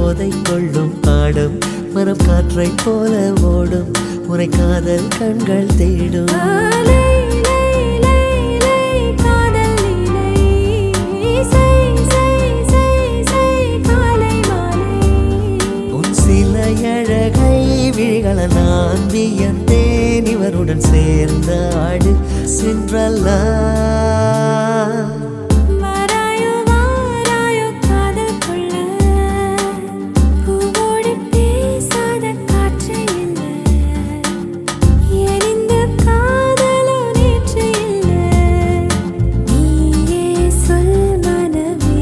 போதை கொள்ளும் பாடம் மனம் காற்றைப் போல ஓடும் உரை காதல் கண்கள் தேடும் லை லை லை லை காதல் லீலை சை சை சை சை காலை மாலை உன் சில அழகை விழிகள நான் வியந்தேன் இவருடன் சேர்ந்த ஆடு சென்றல்லா வாராயோ வாராயோ காதல் கொள்ள பூவோடு பேசாத காற்று இல்ல எரிந்த காதலோ நேற்று இல்ல நீயே சொல் மனமே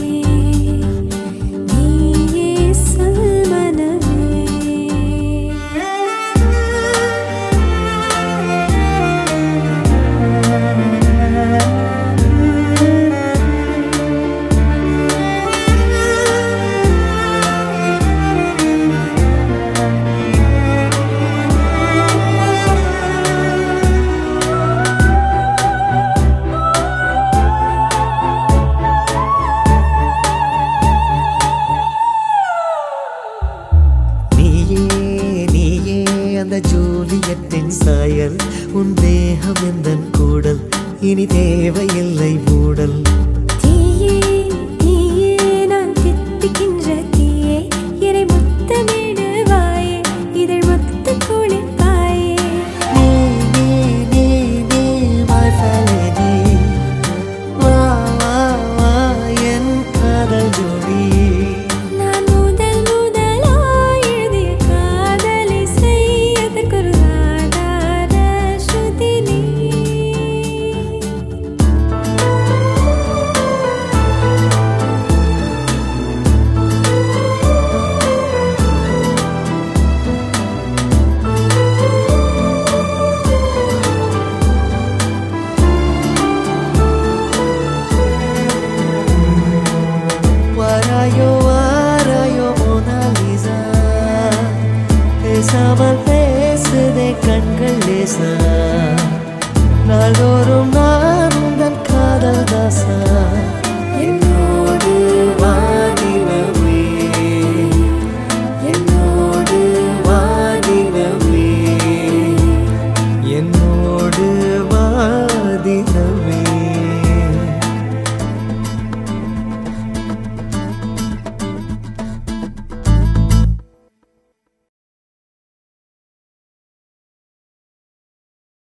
நீயே சொல் நீயே நீயே அந்த ஜூலியத்தின் சாயல் உன் தேகம் எந்தன் கூடல் இனி தேவையில்லை மூடல் தீயே தீயே நான் தித்திக்கின்ற தீயே இறை முத்தமிடு வாயே இதழ் மொத்த குளிப்பாயே நீ நீ நீ நீ my felony. வா வா வா என் காதல் ஜோடி நான் முதல் முதலாய் எழுதிய காதலை செய்யதற்கொரு ஆதார ஸ்ருதி நீ வாராயோ வாராயோ மோனாலிசா பேசாமல் பேசுதே கண்கள் லேசா நாள்தோறும்